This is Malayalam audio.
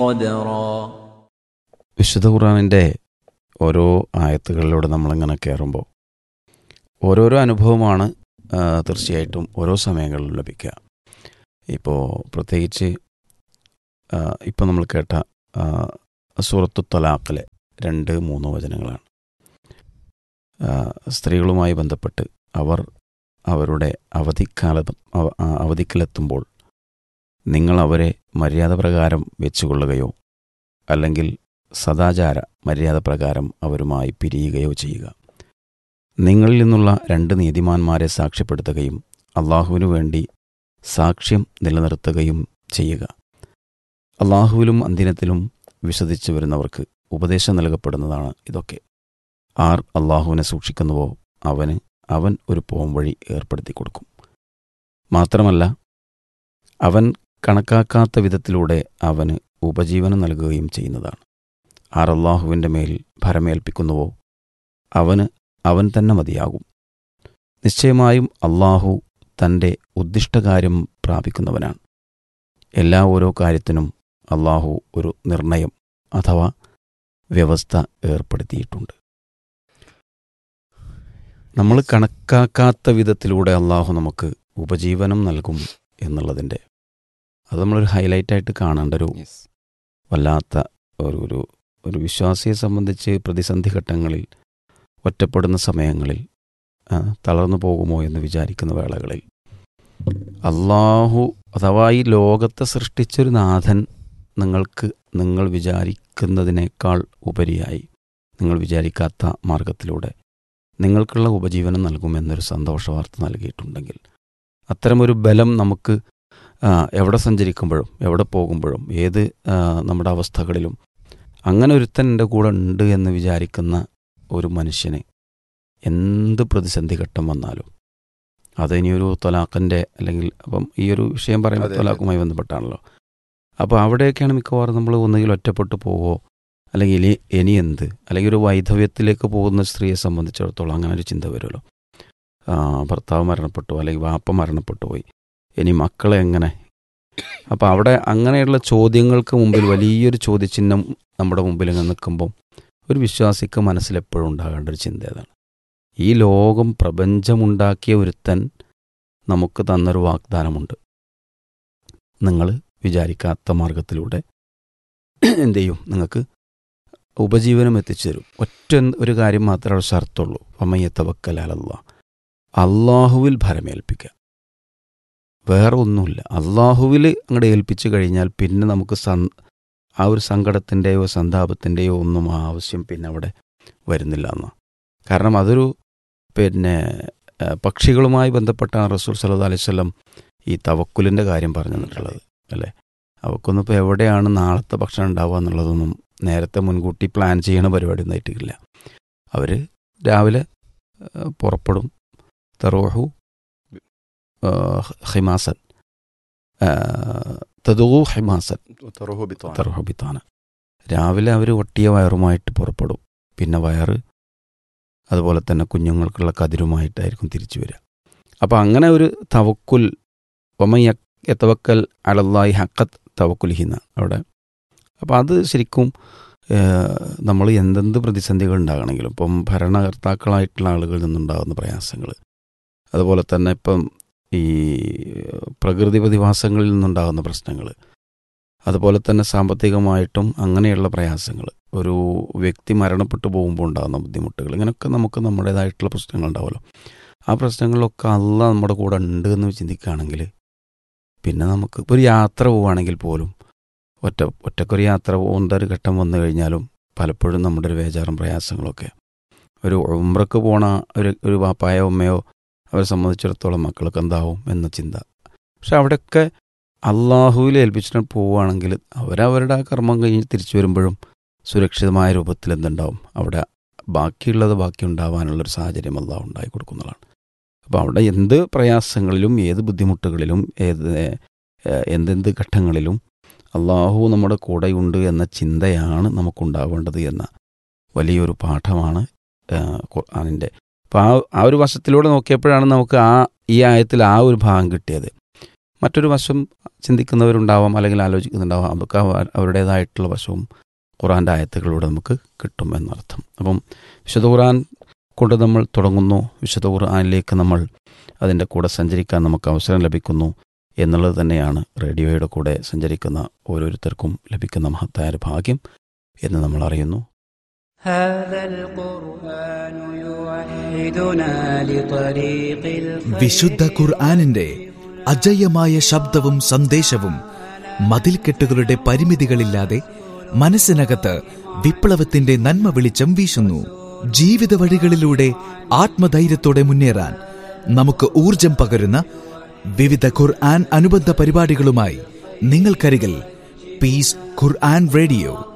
قدرا വിശുദ്ധ ഖുർആാനിൻ്റെ ഓരോ ആയത്തുകളിലൂടെ നമ്മളിങ്ങനെ കയറുമ്പോൾ ഓരോരോ അനുഭവമാണ് ആ, തീർച്ചയായിട്ടും ഓരോ സമയങ്ങളിലും ലഭിക്കുക ഇപ്പോൾ പ്രത്യേകിച്ച് ഇപ്പം നമ്മൾ കേട്ട ആ, സൂറത്തു തലാഖിലെ രണ്ട് മൂന്ന് വചനങ്ങളാണ് ആ, സ്ത്രീകളുമായി ബന്ധപ്പെട്ട് അവർ അവരുടെ അവധിക്കാല അവ- ആ, അവധിക്കലെത്തുമ്പോൾ നിങ്ങൾ അവരെ മര്യാദ പ്രകാരം വെച്ചുകൊള്ളുകയോ അല്ലെങ്കിൽ സദാചാര മര്യാദ പ്രകാരം അവരുമായി പിരിയുകയോ ചെയ്യുക നിങ്ങളിൽ നിന്നുള്ള രണ്ട് നീതിമാന്മാരെ സാക്ഷ്യപ്പെടുത്തുകയും അള്ളാഹുവിനു വേണ്ടി സാക്ഷ്യം നിലനിർത്തുകയും ചെയ്യുക അള്ളാഹുവിലും അന്തിനത്തിലും വിശ്വസിച്ചു വരുന്നവർക്ക് ഉപദേശം നൽകപ്പെടുന്നതാണ് ഇതൊക്കെ ആർ അള്ളാഹുവിനെ സൂക്ഷിക്കുന്നുവോ അവന് അവൻ ഒരു പോംവഴി ഏർപ്പെടുത്തി കൊടുക്കും മാത്രമല്ല അവൻ കണക്കാക്കാത്ത വിധത്തിലൂടെ അവന് ഉപജീവനം നൽകുകയും ചെയ്യുന്നതാണ് ആർ അള്ളാഹുവിൻ്റെ മേൽ ഭരമേൽപ്പിക്കുന്നുവോ അവന് അവൻ തന്നെ മതിയാകും നിശ്ചയമായും അള്ളാഹു തൻ്റെ ഉദ്ദിഷ്ടകാര്യം പ്രാപിക്കുന്നവനാണ് എല്ലാ ഓരോ കാര്യത്തിനും അള്ളാഹു ഒരു നിർണയം അഥവാ വ്യവസ്ഥ ഏർപ്പെടുത്തിയിട്ടുണ്ട് നമ്മൾ കണക്കാക്കാത്ത വിധത്തിലൂടെ അള്ളാഹു നമുക്ക് ഉപജീവനം നൽകും എന്നുള്ളതിൻ്റെ അത് നമ്മളൊരു ഹൈലൈറ്റായിട്ട് കാണേണ്ട ഒരു വല്ലാത്ത ഒരു ഒരു ഒരു വിശ്വാസിയെ സംബന്ധിച്ച് പ്രതിസന്ധി ഘട്ടങ്ങളിൽ ഒറ്റപ്പെടുന്ന സമയങ്ങളിൽ ആ, തളർന്നു പോകുമോ എന്ന് വിചാരിക്കുന്ന വേളകളിൽ അള്ളാഹു അഥവാ ഈ ലോകത്തെ സൃഷ്ടിച്ചൊരു നാഥൻ നിങ്ങൾക്ക് നിങ്ങൾ വിചാരിക്കുന്നതിനേക്കാൾ ഉപരിയായി നിങ്ങൾ വിചാരിക്കാത്ത മാർഗത്തിലൂടെ നിങ്ങൾക്കുള്ള ഉപജീവനം നൽകുമെന്നൊരു സന്തോഷ വാർത്ത നൽകിയിട്ടുണ്ടെങ്കിൽ അത്തരമൊരു ബലം നമുക്ക് ആ, എവിടെ സഞ്ചരിക്കുമ്പോഴും എവിടെ പോകുമ്പോഴും ഏത് ആ, നമ്മുടെ അവസ്ഥകളിലും അങ്ങനെ ഒരുത്തൻ എൻ്റെ കൂടെ ഉണ്ട് എന്ന് വിചാരിക്കുന്ന ഒരു മനുഷ്യന് എന്ത് പ്രതിസന്ധി ഘട്ടം വന്നാലും അത് ഇനിയൊരു തൊലാഖിൻ്റെ അല്ലെങ്കിൽ അപ്പം ഈ ഒരു വിഷയം പറയുമ്പോൾ അതെ, അതെ. തൊലാഖുമായി ബന്ധപ്പെട്ടാണല്ലോ അപ്പോൾ അവിടെയൊക്കെയാണ് മിക്കവാറും നമ്മൾ ഒന്നുകിൽ ഒറ്റപ്പെട്ടു പോവോ അല്ലെങ്കിൽ ഇനി ഇനി എന്ത് അല്ലെങ്കിൽ ഒരു വൈധവ്യത്തിലേക്ക് പോകുന്ന സ്ത്രീയെ സംബന്ധിച്ചിടത്തോളം അങ്ങനെ ഒരു ചിന്ത വരുമല്ലോ ആ, ഭർത്താവ് മരണപ്പെട്ടു അല്ലെങ്കിൽ വാപ്പ മരണപ്പെട്ടു പോയി ഇനി മക്കളെ എങ്ങനെ അപ്പോൾ അവിടെ അങ്ങനെയുള്ള ചോദ്യങ്ങൾക്ക് മുമ്പിൽ വലിയൊരു ചോദ്യചിഹ്നം നമ്മുടെ മുമ്പിൽ ഇങ്ങനെ നിൽക്കുമ്പോൾ ഒരു വിശ്വാസിക്ക് മനസ്സിലെപ്പോഴും ഉണ്ടാകേണ്ട ഒരു ചിന്ത ഏതാണ് ഈ ലോകം പ്രപഞ്ചമുണ്ടാക്കിയ ഒരുത്തൻ നമുക്ക് തന്നൊരു വാഗ്ദാനമുണ്ട് നിങ്ങൾ വിചാരിക്കാത്ത മാർഗത്തിലൂടെ എന്ത് ചെയ്യും നിങ്ങൾക്ക് ഉപജീവനം എത്തിച്ചു തരും ഒറ്റ ഒരു കാര്യം മാത്രമേ അവിടെ ഷർത്തുള്ളൂ അമ്മയ്യത്തവക്കലാലല്ല അള്ളാഹുവിൽ ഭരമേൽപ്പിക്കുക വേറെ ഒന്നുമില്ല അള്ളാഹുവിൽ അങ്ങോട്ട് ഏൽപ്പിച്ചു കഴിഞ്ഞാൽ പിന്നെ നമുക്ക് സന് ആ ഒരു സങ്കടത്തിൻ്റെയോ സന്താപത്തിൻ്റെയോ ഒന്നും ആവശ്യം പിന്നെ അവിടെ വരുന്നില്ല എന്ന് കാരണം അതൊരു പിന്നെ ആ, പക്ഷികളുമായി ബന്ധപ്പെട്ടാണ് റസൂൽ സല്ലല്ലാഹു അലൈഹി വസല്ലം ഈ തവക്കുലിൻ്റെ കാര്യം പറഞ്ഞു തന്നിട്ടുള്ളത് അല്ലേ അവക്കൊന്നും ഇപ്പോൾ എവിടെയാണ് നാളത്തെ ഭക്ഷണം ഉണ്ടാവുക എന്നുള്ളതൊന്നും നേരത്തെ മുൻകൂട്ടി പ്ലാൻ ചെയ്യണ പരിപാടി ഒന്നും ആയിട്ടില്ല അവർ രാവിലെ ആ, പുറപ്പെടും തെറോഹു ഹിമാസൻ തദൂ ഹിമാസൻ തറുഹു ബിത്വാന. തർഹബിത്താന രാവിലെ അവർ ഒട്ടിയ വയറുമായിട്ട് പുറപ്പെടും പിന്നെ വയറ് അതുപോലെ തന്നെ കുഞ്ഞുങ്ങൾക്കുള്ള കതിരുമായിട്ടായിരിക്കും തിരിച്ചു വരിക അപ്പോൾ അങ്ങനെ ഒരു തവക്കുൽ ഒമയ എത്തവക്കൽ അലല്ലായി ഹക്കത്ത് തവക്കുലിഹിന്ന അവിടെ അപ്പോൾ അത് ശരിക്കും നമ്മൾ എന്തെന്ത് പ്രതിസന്ധികൾ ഉണ്ടാകണമെങ്കിലും ഇപ്പം ഭരണകർത്താക്കളായിട്ടുള്ള ആളുകളിൽ നിന്നുണ്ടാകുന്ന പ്രയാസങ്ങൾ അതുപോലെ തന്നെ ഇപ്പം ഈ പ്രകൃതി പ്രതിഭാസങ്ങളിൽ നിന്നുണ്ടാകുന്ന പ്രശ്നങ്ങൾ അതുപോലെ തന്നെ സാമ്പത്തികമായിട്ടും അങ്ങനെയുള്ള പ്രയാസങ്ങൾ ഒരു വ്യക്തി മരണപ്പെട്ടു പോകുമ്പോൾ ഉണ്ടാകുന്ന ബുദ്ധിമുട്ടുകൾ ഇങ്ങനെയൊക്കെ നമുക്ക് നമ്മുടേതായിട്ടുള്ള പ്രശ്നങ്ങൾ ഉണ്ടാവുമല്ലോ ആ പ്രശ്നങ്ങളിലൊക്കെ അല്ല നമ്മുടെ കൂടെ ഉണ്ട് എന്ന് ചിന്തിക്കുകയാണെങ്കിൽ പിന്നെ നമുക്ക് ഇപ്പോൾ ഒരു യാത്ര പോവുകയാണെങ്കിൽ പോലും ഒറ്റ ഒറ്റക്കൊരു യാത്ര പോകുന്ന ഒരു ഘട്ടം വന്നു കഴിഞ്ഞാലും പലപ്പോഴും നമ്മുടെ ഒരു വേചാറും പ്രയാസങ്ങളൊക്കെ ഒരു ഉമ്രക്ക് പോണ ഒരു ഒരു വാപ്പായോ ഉമ്മയോ അവരെ സംബന്ധിച്ചിടത്തോളം മക്കൾക്ക് എന്താവും എന്ന ചിന്ത പക്ഷെ അവിടെയൊക്കെ അള്ളാഹുവിൽ ഏൽപ്പിച്ചിട്ട് പോവുകയാണെങ്കിൽ അവരവരുടെ ആ കർമ്മം കഴിഞ്ഞ് തിരിച്ചു വരുമ്പോഴും സുരക്ഷിതമായ രൂപത്തിൽ എന്തുണ്ടാവും അവിടെ ബാക്കിയുള്ളത് ബാക്കി ഉണ്ടാവാനുള്ളൊരു സാഹചര്യം അള്ളാഹു ഉണ്ടായി കൊടുക്കുന്നതാണ് അപ്പോൾ അവിടെ എന്ത് പ്രയാസങ്ങളിലും ഏത് ബുദ്ധിമുട്ടുകളിലും ഏത് ഏഹ്, എന്തെന്ത് ഘട്ടങ്ങളിലും അള്ളാഹു നമ്മുടെ കൂടെയുണ്ട് എന്ന ചിന്തയാണ് നമുക്കുണ്ടാവേണ്ടത് എന്ന വലിയൊരു പാഠമാണ് ഏഹ്, ഖുർആനിൻ്റെ അപ്പോൾ ആ ആ ഒരു വശത്തിലൂടെ നോക്കിയപ്പോഴാണ് നമുക്ക് ആ ഈ ആയത്തിൽ ആ ഒരു ഭാഗം കിട്ടിയത് മറ്റൊരു വശം ചിന്തിക്കുന്നവരുണ്ടാവാം അല്ലെങ്കിൽ ആലോചിക്കുന്നുണ്ടാവാം അതൊക്കെ അവ- അവരുടേതായിട്ടുള്ള വശവും ഖുറാൻ്റെ ആയത്തുകളിലൂടെ നമുക്ക് കിട്ടും എന്നർത്ഥം അപ്പം വിശുദ്ധ ഖുറാൻ കൊണ്ട് നമ്മൾ തുടങ്ങുന്നു വിശുദ്ധ ഖുർആനിലേക്ക് നമ്മൾ അതിൻ്റെ കൂടെ സഞ്ചരിക്കാൻ നമുക്ക് അവസരം ലഭിക്കുന്നു എന്നുള്ളത് തന്നെയാണ് റേഡിയോയുടെ കൂടെ സഞ്ചരിക്കുന്ന ഓരോരുത്തർക്കും ലഭിക്കുന്ന മഹത്തായ ഒരു ഭാഗ്യം എന്ന് നമ്മൾ അറിയുന്നു هذا القرآن يوحدنا لطريق الخير വിശുദ്ധ ഖുർആാനിന്റെ അജയ്യമായ ശബ്ദവും സന്ദേശവും മതിൽക്കെട്ടുകളുടെ പരിമിതികളില്ലാതെ മനസ്സിനകത്ത് വിപ്ലവത്തിന്റെ നന്മ വെളിച്ചം വീശുന്നു ജീവിത വഴികളിലൂടെ ആത്മധൈര്യത്തോടെ മുന്നേറാൻ നമുക്ക് ഊർജം പകരുന്ന വിവിധ ഖുർആൻ അനുബന്ധ പരിപാടികളുമായി നിങ്ങൾക്കരികിൽ പീസ് ഖുർആൻ റേഡിയോ